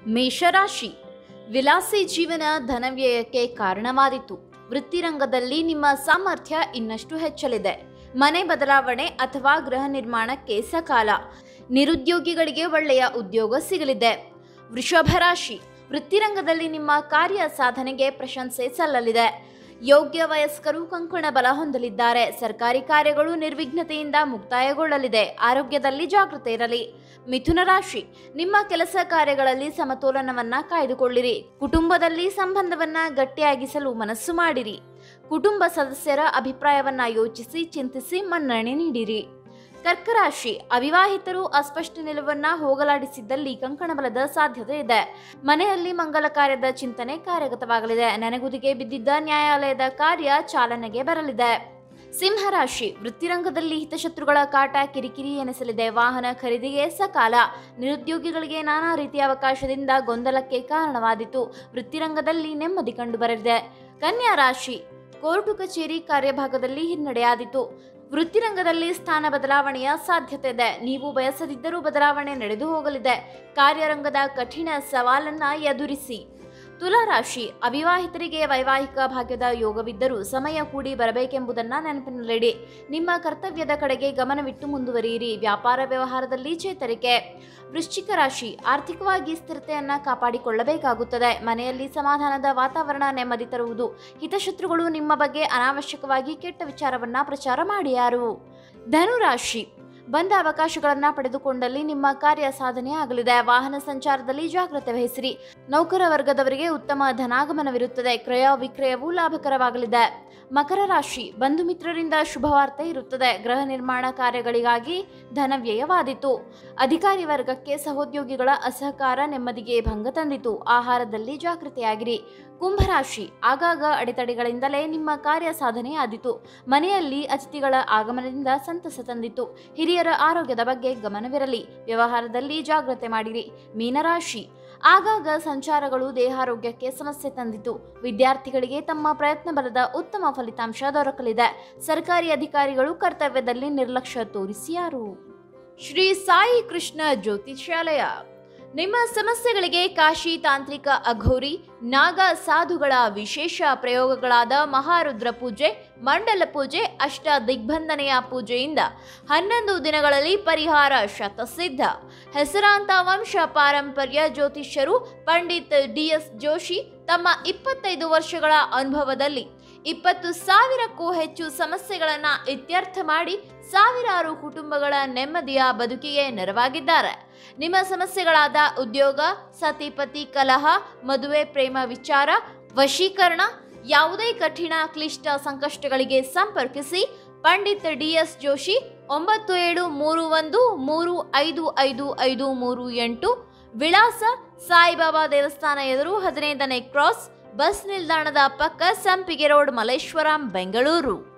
ಮೇಷರಾಶಿ ವಿಲಾಸಿ ಜೀವನ ಧನವ್ಯಯಕ್ಕೆ ಕಾರಣವಾದಿತು ವೃತ್ತಿರಂಗದಲ್ಲಿ ನಿಮ್ಮ ಸಾಮರ್ಥ್ಯ ಇನ್ನಷ್ಟು ಹೆಚ್ಚಲಿದೆ ಮನೆ ಬದಲಾವಣೆ ಅಥವಾ ಗೃಹ ನಿರ್ಮಾಣಕ್ಕೆ ಸಕಾಲ ನಿರುದ್ಯೋಗಿಗಳಿಗೆ ಒಳ್ಳೆಯ ಉದ್ಯೋಗ ಸಿಗಲಿದೆ ವೃಷಭ ರಾಶಿ ವೃತ್ತಿರಂಗದಲ್ಲಿ ನಿಮ್ಮ ಕಾರ್ಯ ಸಾಧನೆಗೆ ಪ್ರಶಂಸೆ ಸಲ್ಲಲಿದೆ ಯೋಗ್ಯ ವಯಸ್ಕರು ಕಂಕಣ ಬಲ ಹೊಂದಲಿದ್ದಾರೆ ಸರ್ಕಾರಿ ಕಾರ್ಯಗಳು ನಿರ್ವಿಘ್ನತೆಯಿಂದ ಮುಕ್ತಾಯಗೊಳ್ಳಲಿದೆ ಆರೋಗ್ಯದಲ್ಲಿ ಜಾಗೃತೆ ಇರಲಿ ಮಿಥುನ ರಾಶಿ ನಿಮ್ಮ ಕೆಲಸ ಕಾರ್ಯಗಳಲ್ಲಿ ಸಮತೋಲನವನ್ನ ಕಾಯ್ದುಕೊಳ್ಳಿರಿ ಕುಟುಂಬದಲ್ಲಿ ಸಂಬಂಧವನ್ನ ಗಟ್ಟಿಯಾಗಿಸಲು ಮನಸ್ಸು ಮಾಡಿರಿ ಕುಟುಂಬ ಸದಸ್ಯರ ಅಭಿಪ್ರಾಯವನ್ನ ಯೋಚಿಸಿ ಚಿಂತಿಸಿ ಮನ್ನಣೆ ನೀಡಿರಿ ಕರ್ಕರಾಶಿ ಅವಿವಾಹಿತರು ಅಸ್ಪಷ್ಟ ನಿಲುವನ್ನ ಹೋಗಲಾಡಿಸಿದ್ದಲ್ಲಿ ಕಂಕಣಬಲದ ಸಾಧ್ಯತೆ ಇದೆ ಮನೆಯಲ್ಲಿ ಮಂಗಲ ಕಾರ್ಯದ ಚಿಂತನೆ ಕಾರ್ಯಗತವಾಗಲಿದೆ ನೆನೆಗುದಿಗೆ ಬಿದ್ದಿದ್ದ ನ್ಯಾಯಾಲಯದ ಕಾರ್ಯ ಚಾಲನೆಗೆ ಬರಲಿದೆ ಸಿಂಹರಾಶಿ ವೃತ್ತಿರಂಗದಲ್ಲಿ ಹಿತಶತ್ರುಗಳ ಕಾಟ ಕಿರಿಕಿರಿ ಎನಿಸಲಿದೆ ವಾಹನ ಖರೀದಿಗೆ ಸಕಾಲ ನಿರುದ್ಯೋಗಿಗಳಿಗೆ ನಾನಾ ರೀತಿಯ ಅವಕಾಶದಿಂದ ಗೊಂದಲಕ್ಕೆ ಕಾರಣವಾದಿತು ವೃತ್ತಿರಂಗದಲ್ಲಿ ನೆಮ್ಮದಿ ಕಂಡುಬರಲಿದೆ ಕನ್ಯಾ ರಾಶಿ ಕೋರ್ಟು ಕಚೇರಿ ಕಾರ್ಯಭಾಗದಲ್ಲಿ ಹಿನ್ನಡೆಯಾದಿತು ವೃತ್ತಿರಂಗದಲ್ಲಿ ಸ್ಥಾನ ಬದಲಾವಣೆಯ ಸಾಧ್ಯತೆ ಇದೆ ನೀವು ಬಯಸದಿದ್ದರೂ ಬದಲಾವಣೆ ನಡೆದು ಹೋಗಲಿದೆ ಕಾರ್ಯರಂಗದ ಕಠಿಣ ಸವಾಲನ್ನ ಎದುರಿಸಿ ತುಲಾರಾಶಿ ಅವಿವಾಹಿತರಿಗೆ ವೈವಾಹಿಕ ಭಾಗ್ಯದ ಯೋಗವಿದ್ದರೂ ಸಮಯ ಕೂಡಿ ಬರಬೇಕೆಂಬುದನ್ನ ನೆನಪಿನಲ್ಲಿಡಿ ನಿಮ್ಮ ಕರ್ತವ್ಯದ ಕಡೆಗೆ ಗಮನವಿಟ್ಟು ಮುಂದುವರಿಯಿರಿ ವ್ಯಾಪಾರ ವ್ಯವಹಾರದಲ್ಲಿ ಚೇತರಿಕೆ ವೃಶ್ಚಿಕ ರಾಶಿ ಆರ್ಥಿಕವಾಗಿ ಸ್ಥಿರತೆಯನ್ನ ಕಾಪಾಡಿಕೊಳ್ಳಬೇಕಾಗುತ್ತದೆ ಮನೆಯಲ್ಲಿ ಸಮಾಧಾನದ ವಾತಾವರಣ ನೆಮ್ಮದಿ ತರುವುದು ಹಿತಶತ್ರುಗಳು ನಿಮ್ಮ ಬಗ್ಗೆ ಅನಾವಶ್ಯಕವಾಗಿ ಕೆಟ್ಟ ವಿಚಾರವನ್ನ ಪ್ರಚಾರ ಮಾಡಿಯಾರು ಧನುರಾಶಿ ಬಂದ ಅವಕಾಶಗಳನ್ನು ಪಡೆದುಕೊಂಡಲ್ಲಿ ನಿಮ್ಮ ಕಾರ್ಯ ಸಾಧನೆ ಆಗಲಿದೆ ವಾಹನ ಸಂಚಾರದಲ್ಲಿ ಜಾಗ್ರತೆ ವಹಿಸಿರಿ ನೌಕರ ವರ್ಗದವರಿಗೆ ಉತ್ತಮ ಧನಾಗಮನವಿರುತ್ತದೆ ಕ್ರಯ ವಿಕ್ರಯವು ಲಾಭಕರವಾಗಲಿದೆ ಮಕರ ರಾಶಿ ಬಂಧು ಮಿತ್ರರಿಂದ ಶುಭವಾರ್ತೆ ಇರುತ್ತದೆ ಗೃಹ ನಿರ್ಮಾಣ ಕಾರ್ಯಗಳಿಗಾಗಿ ಧನವ್ಯಯವಾದಿತು ಅಧಿಕಾರಿ ವರ್ಗಕ್ಕೆ ಸಹೋದ್ಯೋಗಿಗಳ ಅಸಹಕಾರ ನೆಮ್ಮದಿಗೆ ಭಂಗ ತಂದಿತು ಆಹಾರದಲ್ಲಿ ಜಾಗೃತಿಯಾಗಿರಿ ಕುಂಭರಾಶಿ ಆಗಾಗ ಅಡೆತಡೆಗಳಿಂದಲೇ ನಿಮ್ಮ ಕಾರ್ಯ ಸಾಧನೆ ಆದಿತು ಮನೆಯಲ್ಲಿ ಅತಿಥಿಗಳ ಆಗಮನದಿಂದ ಸಂತಸ ತಂದಿತು ಹಿರಿಯರ ಆರೋಗ್ಯದ ಬಗ್ಗೆ ಗಮನವಿರಲಿ ವ್ಯವಹಾರದಲ್ಲಿ ಜಾಗ್ರತೆ ಮಾಡಿರಿ ಮೀನರಾಶಿ ಆಗಾಗ ಸಂಚಾರಗಳು ದೇಹಾರೋಗ್ಯಕ್ಕೆ ಸಮಸ್ಯೆ ತಂದಿತು ವಿದ್ಯಾರ್ಥಿಗಳಿಗೆ ತಮ್ಮ ಪ್ರಯತ್ನ ಬಲದ ಉತ್ತಮ ಫಲಿತಾಂಶ ದೊರಕಲಿದೆ ಸರ್ಕಾರಿ ಅಧಿಕಾರಿಗಳು ಕರ್ತವ್ಯದಲ್ಲಿ ನಿರ್ಲಕ್ಷ್ಯ ತೋರಿಸಿಯಾರು ಶ್ರೀ ಸಾಯಿ ಕೃಷ್ಣ ಜ್ಯೋತಿಷ್ಯಾಲಯ ನಿಮ್ಮ ಸಮಸ್ಯೆಗಳಿಗೆ ಕಾಶಿ ತಾಂತ್ರಿಕ ಅಘೋರಿ ನಾಗ ಸಾಧುಗಳ ವಿಶೇಷ ಪ್ರಯೋಗಗಳಾದ ಮಹಾರುದ್ರ ಪೂಜೆ ಮಂಡಲ ಪೂಜೆ ಅಷ್ಟ ದಿಗ್ಬಂಧನೆಯ ಪೂಜೆಯಿಂದ ಹನ್ನೊಂದು ದಿನಗಳಲ್ಲಿ ಪರಿಹಾರ ಶತಸಿದ್ಧ ಹೆಸರಾಂತ ವಂಶ ಪಾರಂಪರ್ಯ ಜ್ಯೋತಿಷ್ಯರು ಪಂಡಿತ್ ಡಿ ಎಸ್ ಜೋಶಿ ತಮ್ಮ ಇಪ್ಪತ್ತೈದು ವರ್ಷಗಳ ಅನುಭವದಲ್ಲಿ ಇಪ್ಪತ್ತು ಸಾವಿರಕ್ಕೂ ಹೆಚ್ಚು ಸಮಸ್ಯೆಗಳನ್ನು ಇತ್ಯರ್ಥ ಮಾಡಿ ಸಾವಿರಾರು ಕುಟುಂಬಗಳ ನೆಮ್ಮದಿಯ ಬದುಕಿಗೆ ನೆರವಾಗಿದ್ದಾರೆ ನಿಮ್ಮ ಸಮಸ್ಯೆಗಳಾದ ಉದ್ಯೋಗ ಸತಿಪತಿ ಕಲಹ ಮದುವೆ ಪ್ರೇಮ ವಿಚಾರ ವಶೀಕರಣ ಯಾವುದೇ ಕಠಿಣ ಕ್ಲಿಷ್ಟ ಸಂಕಷ್ಟಗಳಿಗೆ ಸಂಪರ್ಕಿಸಿ ಪಂಡಿತ್ ಡಿ ಎಸ್ ಜೋಶಿ ಒಂಬತ್ತು ಏಳು ಮೂರು ಒಂದು ಮೂರು ಐದು ಐದು ಐದು ಮೂರು ಎಂಟು ವಿಳಾಸ ಸಾಯಿಬಾಬಾ ದೇವಸ್ಥಾನ ಎದುರು ಹದಿನೈದನೇ ಕ್ರಾಸ್ ಬಸ್ ನಿಲ್ದಾಣದ ಪಕ್ಕ ಸಂಪಿಗೆ ರೋಡ್ ಮಲ್ಲೇಶ್ವರಂ ಬೆಂಗಳೂರು